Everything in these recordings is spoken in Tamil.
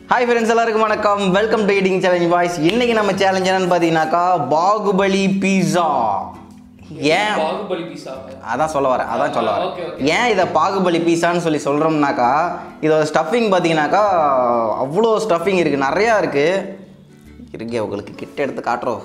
ஹாய் ஃப்ரெண்ட்ஸ் எல்லாருக்கும் வணக்கம் welcome to eating challenge boys இன்னைக்கு நம்ம சேலஞ்ச் என்னன்னு பார்த்தீங்கன்னாக்கா பாகுபலி பீஸா ஏன் பாகுபலி பீஸா அதான் சொல்ல வரேன் அதான் சொல்ல வரேன் ஓகே, ஓகே. ஏன் இதை பாகுபலி பீஸான்னு சொல்லி சொல்கிறோம்னாக்கா இதோட ஸ்டஃபிங் பார்த்தீங்கன்னாக்கா அவ்வளோ ஸ்டஃபிங் இருக்குது நிறையா இருக்குது இருக்கே உங்களுக்கு கிட்ட எடுத்து காட்டுறோம்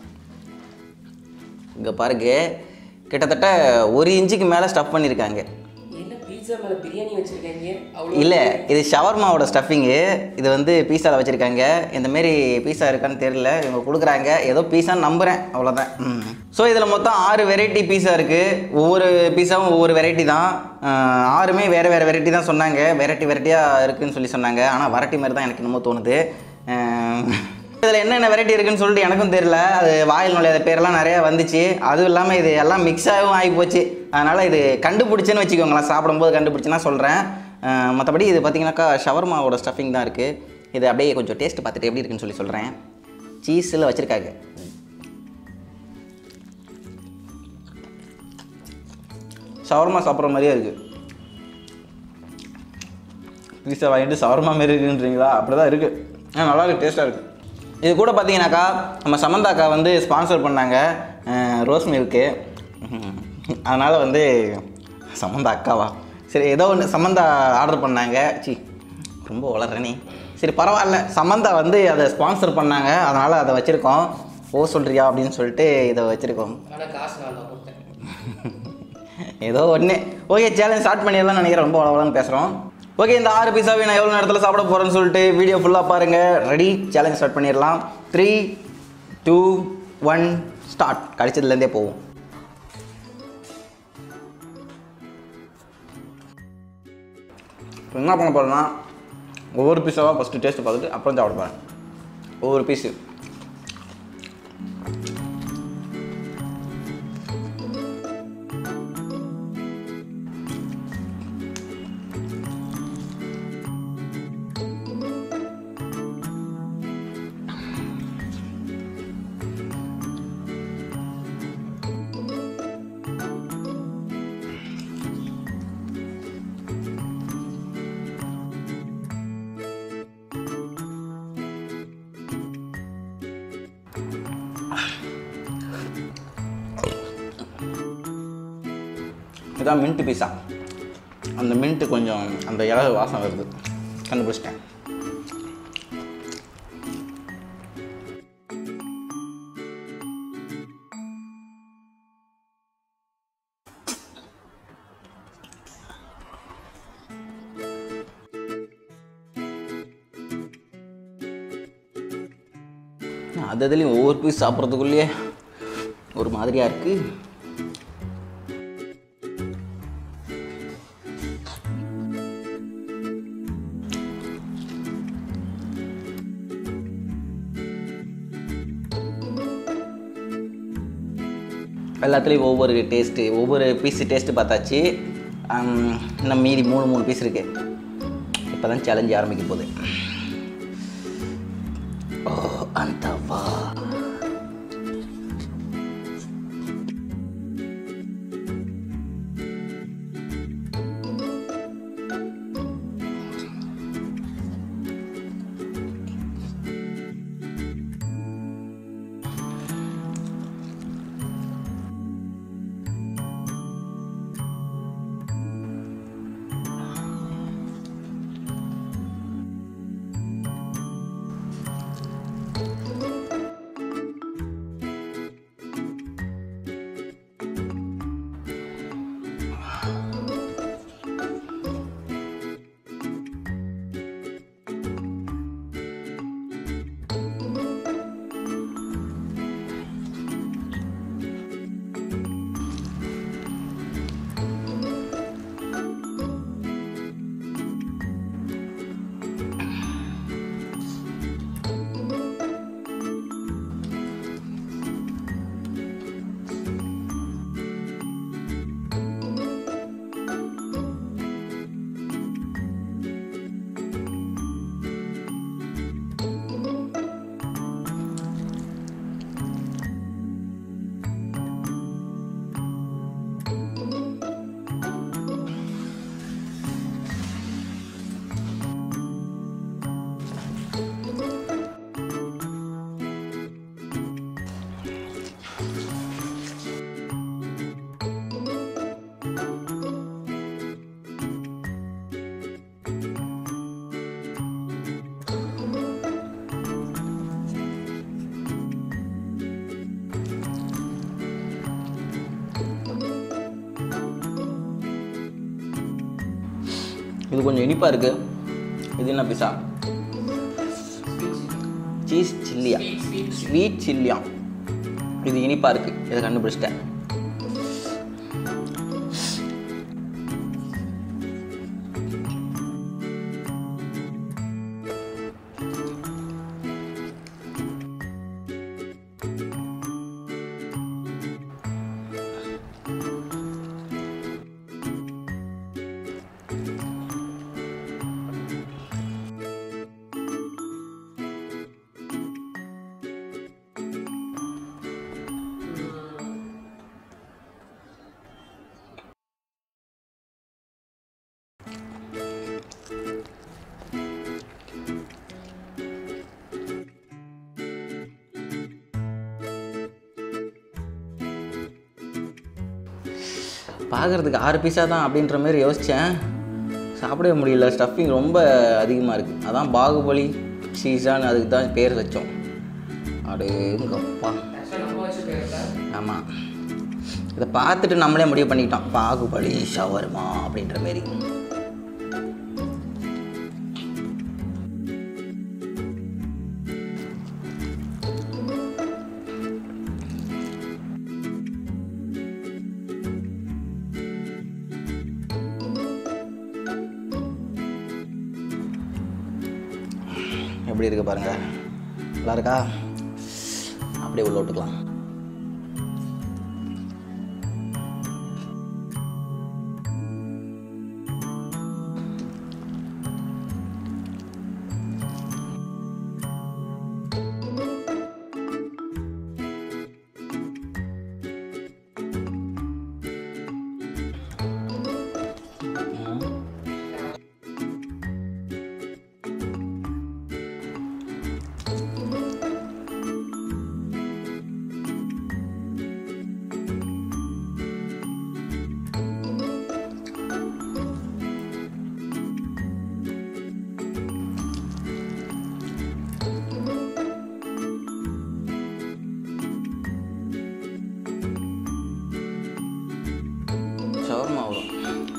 இங்கே பாருங்க கிட்டத்தட்ட ஒரு இன்ச்சுக்கு மேலே ஸ்டஃப் பண்ணியிருக்காங்க என்ன பீஸா மேல பிரியாணி வச்சிருக்கீங்க அவ்வளோ இல்லை இது ஷவர்மாவோட ஸ்டஃபிங்கு இது வந்து பீஸாவில் வச்சுருக்காங்க இந்தமாரி பீஸா இருக்கான்னு தெரியல இவங்க கொடுக்குறாங்க ஏதோ பீஸான்னு நம்புகிறேன் அவ்வளோதான் ஸோ இதில் மொத்தம் ஆறு வெரைட்டி பீஸா இருக்குது ஒவ்வொரு பீஸாவும் ஒவ்வொரு வெரைட்டி தான் அஹ், ஆறுமே வேறு வேறு வெரைட்டி தான் சொன்னாங்க வெரைட்டி வெரைட்டியாக இருக்குன்னு சொல்லி சொன்னாங்க ஆனால் வரட்டி மாதிரி தான் எனக்கு என்னமோ தோணுது இதில் என்னென்ன வெரைட்டி இருக்குன்னு சொல்லிட்டு எனக்கும் தெரியல அது வாயில் நுழையாத பேரெல்லாம் நிறையா வந்துச்சு அதுவும் இல்லாமல் இது எல்லாம் மிக்ஸாகவும் ஆகி போச்சு அதனால் இது கண்டுபிடிச்சேன்னு வச்சுக்கோங்களேன் சாப்பிடும்போது கண்டுபிடிச்சுன்னா சொல்கிறேன் மற்றபடி இது பார்த்தீங்கன்னாக்கா ஷவர்மாவோட ஸ்டஃபிங் தான் இருக்குது இது அப்படியே கொஞ்சம் டேஸ்ட் பார்த்துட்டு எப்படி இருக்குன்னு சொல்லி சொல்கிறேன் சீஸில் வச்சுருக்காங்க ஷவர்மா சாப்பிட்ற மாதிரியே இருக்குது பீஸா வாங்கிட்டு ஷவர்மா மாரி இருக்குன்றீங்களா அப்படி தான் இருக்குது ஆ நல்லா இருக்கு டேஸ்ட்டாக இருக்குது இது கூட பார்த்தீங்கன்னாக்கா நம்ம சமந்தாக்கா வந்து ஸ்பான்சர் பண்ணாங்க அஹ், ரோஸ் மில்க்கு அதனால் வந்து சமந்தா அக்காவா சரி ஏதோ ஒன்று சமந்தா ஆர்டர் பண்ணாங்க சி ரொம்ப வளர்றேனே சரி பரவாயில்ல சமந்தா வந்து அதை ஸ்பான்சர் பண்ணாங்க அதனால் அதை வச்சுருக்கோம் ஓ சொல்கிறியா அப்படின்னு சொல்லிட்டு இதை வச்சுருக்கோம் ஆனா காசு நான் தான் கொடுத்தேன் ஏதோ ஒன்று ஓகே சேலஞ்ச் ஸ்டார்ட் பண்ணிடலாம் நினைக்கிறேன் ரொம்ப வளவலன்னு பேசுகிறோம் ஓகே இந்த ஆறு பீஸாவே நான் எவ்வளோ நேரத்தில் சாப்பிட போகிறேன்னு சொல்லிட்டு வீடியோ ஃபுல்லாக பாருங்கள் ரெடி சேலஞ்ச் ஸ்டார்ட் பண்ணிடலாம் த்ரீ டூ ஒன் ஸ்டார்ட் கடிச்சதுலேருந்தே போவோம் இப்போ என்ன பண்ண போகிறேன்னா ஒவ்வொரு பீஸாவாக ஃபஸ்ட்டு டேஸ்ட்டு பார்த்துட்டு அப்புறம் சாப்பிட போகிறேன் ஒவ்வொரு பீஸு இதான் மின்ட்டு பீஸா அந்த மின்ட்டு கொஞ்சம் அந்த இலகு வாசம் வருது கண்டுபிடிச்சிட்டேன் அது அதுலேயும் ஒவ்வொரு பீஸ் சாப்பிட்றதுக்குள்ளேயே ஒரு மாதிரியாக இருக்குது எல்லாத்துலேயும் ஒவ்வொரு டேஸ்ட்டு ஒவ்வொரு பீஸு டேஸ்ட்டு பார்த்தாச்சு ஹம், இன்னும் மீதி மூணு மூணு பீஸ் இருக்கு இப்போ தான் சேலஞ்சு ஆரம்பிக்க போகுது ஓ அந்த வா இது கொஞ்சம் இனிப்பாக இருக்குது இது என்ன பிஸா சீஸ் சில்லியா ஸ்வீட் ஸ்வீட் ஸ்வீட் சில்லியா இது இனிப்பாக இருக்குது இதை கண்டுபிடிச்சிட்டேன் பார்க்குறதுக்கு ஆறு பீஸா தான் அப்படின்ற மாதிரி யோசித்தேன் சாப்பிடவே முடியல ஸ்டஃபிங் ரொம்ப அதிகமாக இருக்குது அதான் பாகுபலி சீசான்னு அதுக்கு தான் பேர் வச்சோம் அடேங்கப்பா ஆக்சுவலாக நம்ம வச்ச பேர் தான் ஆமாம் இதை பார்த்துட்டு நம்மளே முடிவு பண்ணிக்கிட்டோம் பாகுபலி ஷவர்மா அப்படின்ற மாரி எப்படி இருக்கு பாருங்க நல்லா இருக்கா அப்படியே உள்ள விட்டுக்கலாம் ஷவர்மா வரும்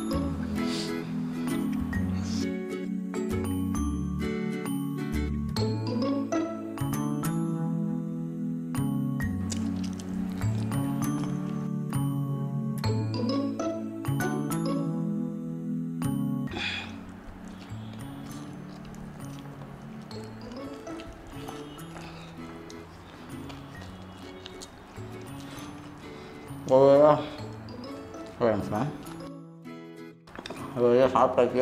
ஓவரா ஒரு நிமிஷம் அது சாப்பிட்டாச்சு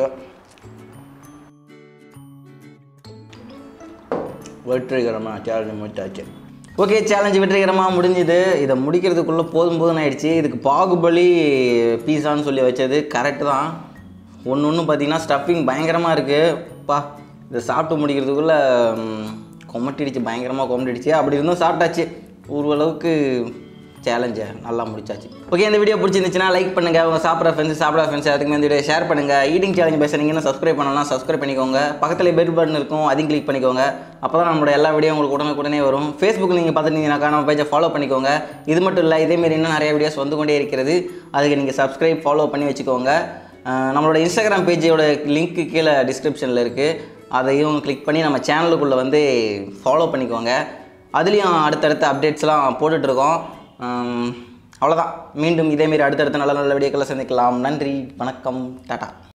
வெற்றிகரமாக சேலஞ்சு முடிச்சாச்சு ஓகே சேலஞ்சு வெற்றிகரமாக முடிஞ்சுது இதை முடிக்கிறதுக்குள்ளே போதும் போதும் ஆயிடுச்சு இதுக்கு பாகுபலி பீஸான்னு சொல்லி வச்சது கரெக்டு தான் ஒன்று ஒன்று பார்த்தீங்கன்னா ஸ்டஃபிங் பயங்கரமாக இருக்குது பா இதை சாப்பிட்டு முடிக்கிறதுக்குள்ளே ம், கொமட்டிடுச்சு பயங்கரமாக கொமட்டிடுச்சு அப்படி இருந்தும் சாப்பிட்டாச்சு ஓரளவுக்கு சேலஞ்சை நல்லா முடிச்சாச்சு ஓகே இந்த வீடியோ பிடிச்சிருந்துச்சுன்னா லைக் பண்ணுங்கள் உங்கள் சாப்பிட்ற ஃப்ரெண்ட்ஸ் சாப்பிட்ற ஃப்ரெண்ட்ஸ் அதுக்கு இந்த வீடியோ ஷேர் பண்ணுங்கள் ஈட்டிங் சேலஞ்ச் பேசுறீங்கன்னா சப்ஸ்கிரைப் பண்ணலாம் சப்ஸ்கிரைப் பண்ணிக்கோங்க பக்கத்தில் பெல் பட்டன் இருக்கும் அதையும் கிளிக் பண்ணிக்கோங்க அப்போ தான் நம்மளோட எல்லா வீடியோ உங்களுக்கு உடனுக்குடனே வரும் ஃபேஸ்புக்கில் நீங்கள் பார்த்துட்டீங்கன்னாக்கா நம்ம பேஜை ஃபாலோ பண்ணிக்கோங்க இது மட்டும் இல்லை இதேமாரி இன்னும் நிறைய வீடியோஸ் வந்து கொண்டே இருக்கிறது அதுக்கு நீங்கள் சப்ஸ்கிரைப் ஃபாலோ பண்ணி வச்சுக்கோங்க அஹ் நம்மளோட இன்ஸ்டாகிராம் பேஜோட லிங்க்கு கீழே டிஸ்கிரிப்ஷனில் இருக்குது அதையும் கிளிக் பண்ணி நம்ம சேனலுக்குள்ளே வந்து ஃபாலோ பண்ணிக்கோங்க அதுலேயும் அடுத்தடுத்த அப்டேட்ஸ்லாம் போட்டுட்ருக்கோம் அவ்வளோதான் மீண்டும் இதேமாரி அடுத்தடுத்த நல்ல நல்ல வீடியோக்களை சந்திக்கலாம் நன்றி வணக்கம் டாட்டா